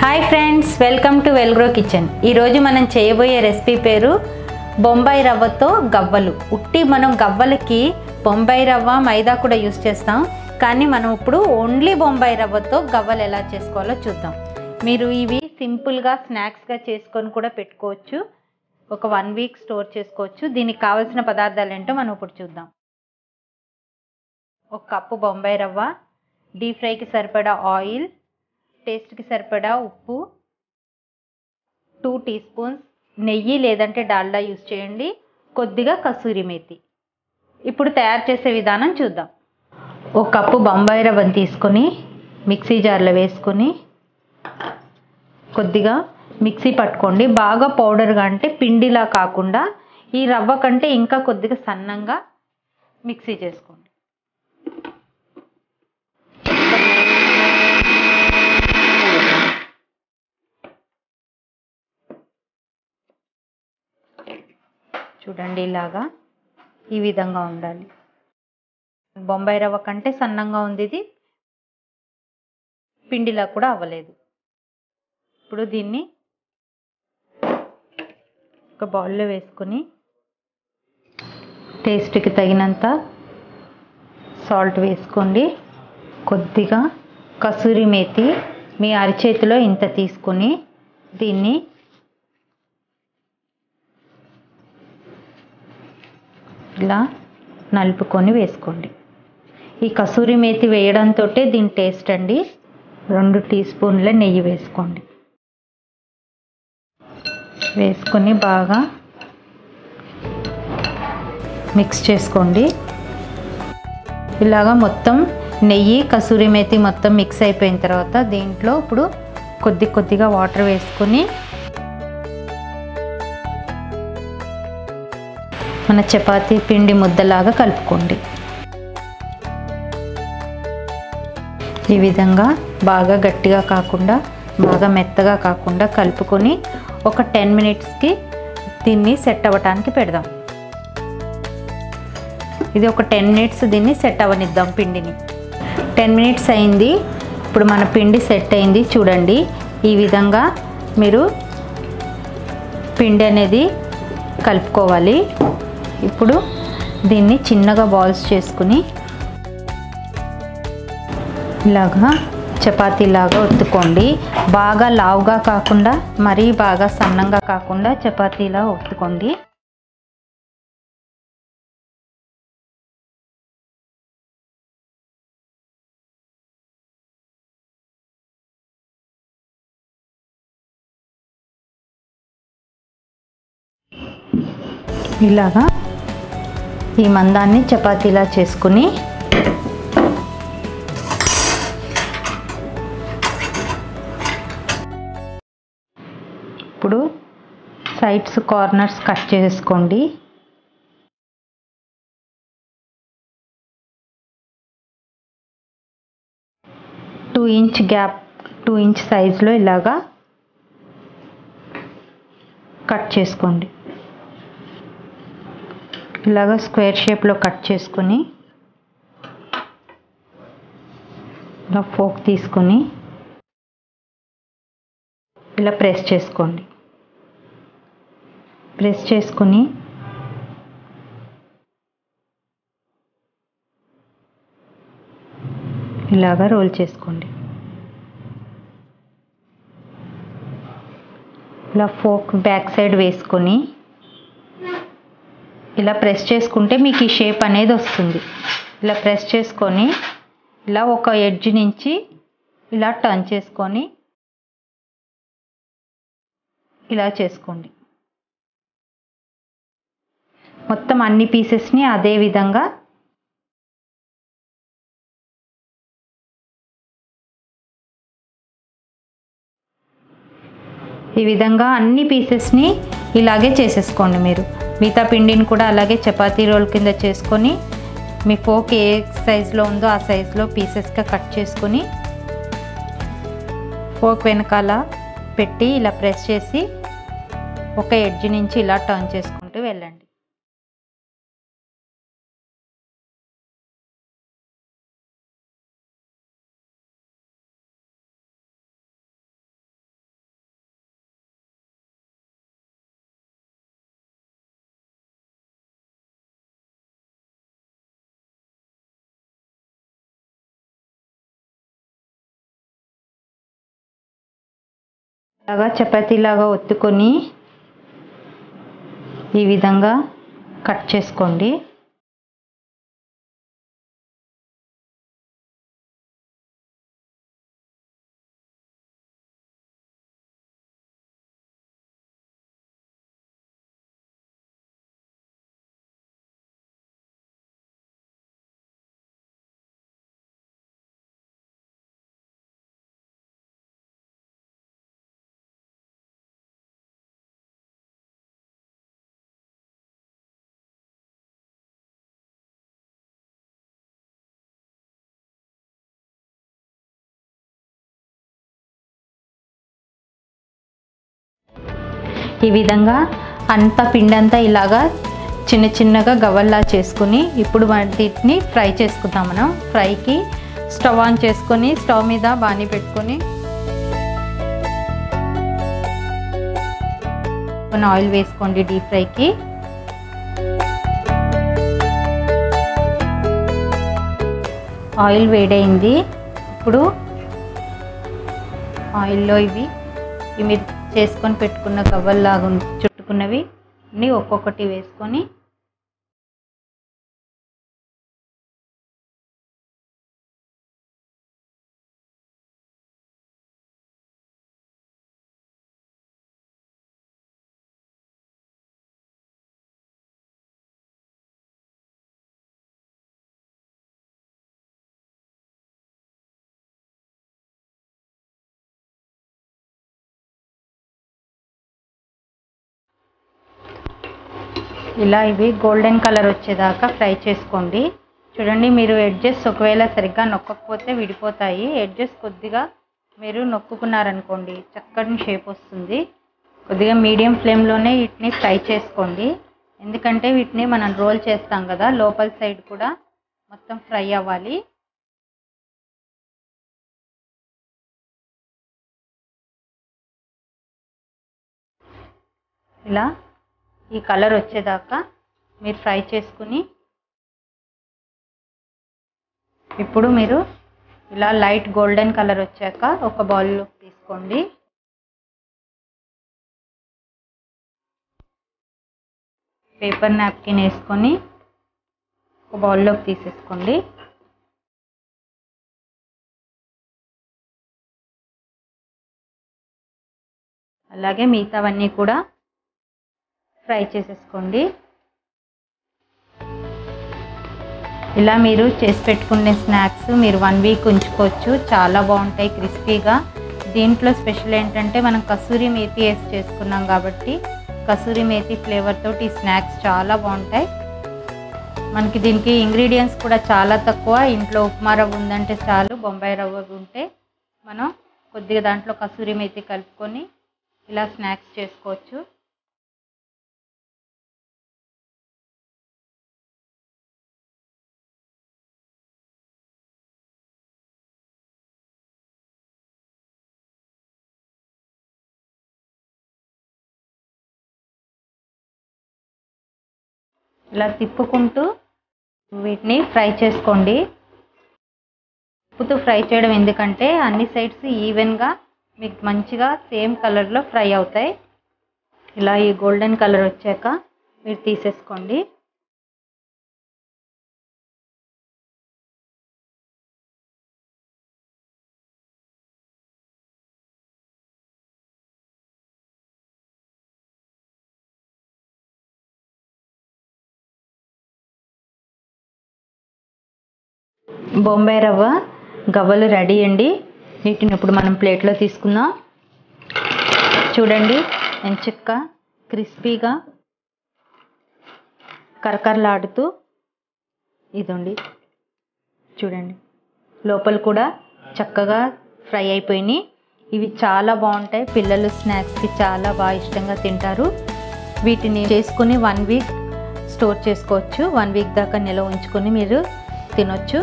hi friends welcome to Welgro kitchen ఈరోజు మనం చేయబోయే రెసిపీ పేరు బొంబాయి రవ్వతో గవ్వలు ఉట్టి మనం గవ్వలకి బొంబాయి రవ్వ మైదా కూడా యూస్ చేస్తాం కానీ మనం ఇప్పుడు ఓన్లీ బొంబాయి రవ్వతో గవ్వలు ఎలా చేసుకోవాలో చూద్దాం మీరు ఇవి సింపుల్గా స్నాక్స్గా చేసుకొని కూడా పెట్టుకోవచ్చు ఒక వన్ వీక్ స్టోర్ చేసుకోవచ్చు దీనికి కావాల్సిన పదార్థాలు ఏంటో మనం ఇప్పుడు చూద్దాం ఒక కప్పు బొంబాయి రవ్వ డీప్ ఫ్రైకి సరిపడా ఆయిల్ టేస్ట్కి సరిపడా ఉప్పు టూ టీ స్పూన్స్ నెయ్యి లేదంటే డాల్డా యూస్ చేయండి కొద్దిగా కసూరి మేతి ఇప్పుడు తయారు చేసే విధానం చూద్దాం ఒక కప్పు బొంబాయి రవ్వని తీసుకొని మిక్సీ జార్లో వేసుకొని కొద్దిగా మిక్సీ పట్టుకోండి బాగా పౌడర్గా అంటే పిండిలా కాకుండా ఈ రవ్వ కంటే ఇంకా కొద్దిగా సన్నంగా మిక్సీ చేసుకోండి చూడండి ఇలాగా ఈ విధంగా ఉండాలి బొంబాయి రవ్వ కంటే సన్నంగా ఉంది ఇది పిండిలా కూడా అవ్వలేదు ఇప్పుడు దీన్ని ఒక బౌల్లో వేసుకొని టేస్ట్కి తగినంత సాల్ట్ వేసుకోండి కొద్దిగా కసూరి మేతి మీ అరిచేతిలో ఇంత తీసుకొని దీన్ని ఇలా నలుపుకొని వేసుకోండి ఈ కసూరి మేతి వేయడంతో దీని టేస్ట్ అండి రెండు టీ స్పూన్ల నెయ్యి వేసుకోండి వేసుకొని బాగా మిక్స్ చేసుకోండి ఇలాగా మొత్తం నెయ్యి కసూరి మేతి మొత్తం మిక్స్ అయిపోయిన తర్వాత దీంట్లో ఇప్పుడు కొద్ది కొద్దిగా వాటర్ వేసుకొని మన చపాతీ పిండి ముద్దలాగా కలుపుకోండి ఈ విధంగా బాగా గట్టిగా కాకుండా బాగా మెత్తగా కాకుండా కలుపుకొని ఒక టెన్ మినిట్స్కి దీన్ని సెట్ అవ్వటానికి పెడదాం ఇది ఒక టెన్ మినిట్స్ దీన్ని సెట్ అవ్వనిద్దాం పిండిని టెన్ మినిట్స్ అయింది ఇప్పుడు మన పిండి సెట్ అయింది చూడండి ఈ విధంగా మీరు పిండి అనేది కలుపుకోవాలి ఇప్పుడు దీన్ని చిన్నగా బాల్స్ చేసుకుని ఇలాగా చపాతీలాగా ఒత్తుకోండి బాగా లావుగా కాకుండా మరీ బాగా సన్నంగా కాకుండా చపాతీలా ఒత్తుకోండి ఇలాగా ఈ మందాన్ని చపాతీలా చేసుకుని ఇప్పుడు సైడ్స్ కార్నర్స్ కట్ చేసుకోండి two inch gap two inch సైజులో ఇలాగా కట్ చేసుకోండి ఇలాగా స్క్వేర్ షేప్లో కట్ చేసుకొని ఇలా ఫోక్ తీసుకొని ఇలా ప్రెస్ చేసుకోండి ప్రెస్ చేసుకొని ఇలాగా రోల్ చేసుకోండి ఇలా ఫోక్ బ్యాక్ సైడ్ వేసుకొని ఇలా ప్రెస్ చేసుకుంటే మీకు ఈ షేప్ అనేది వస్తుంది ఇలా ప్రెస్ చేసుకొని ఇలా ఒక ఎడ్జ్ నుంచి ఇలా టర్న్ చేసుకొని ఇలా చేసుకోండి మొత్తం అన్ని పీసెస్ని అదే విధంగా ఈ విధంగా అన్ని పీసెస్ని ఇలాగే చేసేసుకోండి మీరు మిగతా పిండిని కూడా అలాగే చపాతీ రోల్ కింద చేసుకొని మీ ఫోక్ ఏ సైజులో ఉందో ఆ సైజులో పీసెస్గా కట్ చేసుకొని ఫోక్ వెనకాల పెట్టి ఇలా ప్రెస్ చేసి ఒక ఎడ్జ్ నుంచి ఇలా టర్న్ చేసుకుంటూ వెళ్ళండి లాగా చపాతీలాగా ఒత్తుకొని ఈ విధంగా కట్ చేసుకోండి ఈ విధంగా అంతా పిండి అంతా ఇలాగా చిన్న చిన్నగా గవ్వల్లా చేసుకుని ఇప్పుడు వాటిని ఫ్రై చేసుకుందాం మనం ఫ్రైకి స్టవ్ ఆన్ చేసుకొని స్టవ్ మీద బాణీ పెట్టుకొని కొన్ని ఆయిల్ వేసుకోండి డీప్ ఫ్రైకి ఆయిల్ వేడైంది ఇప్పుడు ఆయిల్లో ఇవి ఇవి మీరు చేసుకొని పెట్టుకున్న కవ్వల్లాగా ఉం- చుట్టుకున్నవి అన్నీ ఒక్కొక్కటి వేసుకొని ఇలా ఇవి గోల్డెన్ కలర్ వచ్చేదాకా ఫ్రై చేసుకోండి చూడండి మీరు ఎడ్జెస్ ఒకవేళ సరిగ్గా నొక్కకపోతే విడిపోతాయి ఎడ్జెస్ కొద్దిగా మీరు నొక్కుకున్నారనుకోండి చక్కటి షేప్ వస్తుంది కొద్దిగా మీడియం ఫ్లేమ్లోనే వీటిని ఫ్రై చేసుకోండి ఎందుకంటే వీటిని మనం రోల్ చేస్తాం కదా లోపల సైడ్ కూడా మొత్తం ఫ్రై అవ్వాలి ఇలా ఈ కలర్ వచ్చేదాకా మీరు ఫ్రై చేసుకుని ఇప్పుడు మీరు ఇలా లైట్ గోల్డెన్ కలర్ వచ్చాక ఒక బౌల్లో తీసుకోండి పేపర్ నాప్కిన్ వేసుకొని ఒక బౌల్లోకి తీసేసుకోండి అలాగే మిగతావన్నీ కూడా ఫ్రై చేసేసుకోండి ఇలా మీరు చేసి పెట్టుకునే స్నాక్స్ మీరు వన్ వీక్ ఉంచుకోవచ్చు చాలా బాగుంటాయి క్రిస్పీగా దీంట్లో స్పెషల్ ఏంటంటే మనం కసూరి మేతి వేసి చేసుకున్నాం కాబట్టి కసూరి మేతి ఫ్లేవర్ తోటి ఈ స్నాక్స్ చాలా బాగుంటాయి మనకి దీనికి ఇంగ్రీడియంట్స్ కూడా చాలా తక్కువ ఇంట్లో ఉప్మా రవ్వ ఉందంటే చాలు బొంబాయి రవ్వ ఉంటే మనం కొద్దిగా దాంట్లో కసూరి మేతి కలుపుకొని ఇలా స్నాక్స్ చేసుకోవచ్చు ఇలా తిప్పుకుంటూ వీటిని ఫ్రై చేసుకోండి తిప్పుతూ ఫ్రై చేయడం ఎందుకంటే అన్ని సైడ్స్ ఈవెన్గా మీకు మంచిగా సేమ్ కలర్లో ఫ్రై అవుతాయి ఇలా ఈ గోల్డెన్ కలర్ వచ్చాక మీరు తీసేసుకోండి బొంబాయి రవ్వ గవ్వలు రెడీ అండి వీటిని ఇప్పుడు మనం ప్లేట్లో తీసుకుందాం చూడండి ఎంచక్క క్రిస్పీగా కరకరలాడుతూ ఇదండి చూడండి లోపల కూడా చక్కగా ఫ్రై అయిపోయినాయి ఇవి చాలా బాగుంటాయి పిల్లలు స్నాక్స్కి చాలా బాగా ఇష్టంగా తింటారు వీటిని చేసుకుని వన్ వీక్ స్టోర్ చేసుకోవచ్చు వన్ వీక్ దాకా నిల్వ ఉంచుకొని మీరు తినొచ్చు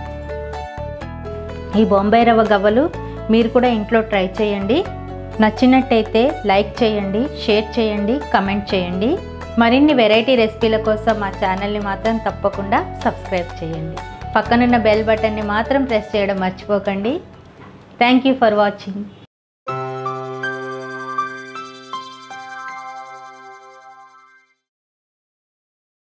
ఈ బొంబాయి రవ్వ గవ్వలు మీరు కూడా ఇంట్లో ట్రై చేయండి నచ్చినట్టయితే లైక్ చేయండి షేర్ చేయండి కమెంట్ చేయండి మరిన్ని వెరైటీ రెసిపీల కోసం మా ఛానల్ని మాత్రం తప్పకుండా సబ్స్క్రైబ్ చేయండి పక్కనున్న బెల్ బటన్ని మాత్రం ప్రెస్ చేయడం మర్చిపోకండి థ్యాంక్ యూ ఫర్ వాచింగ్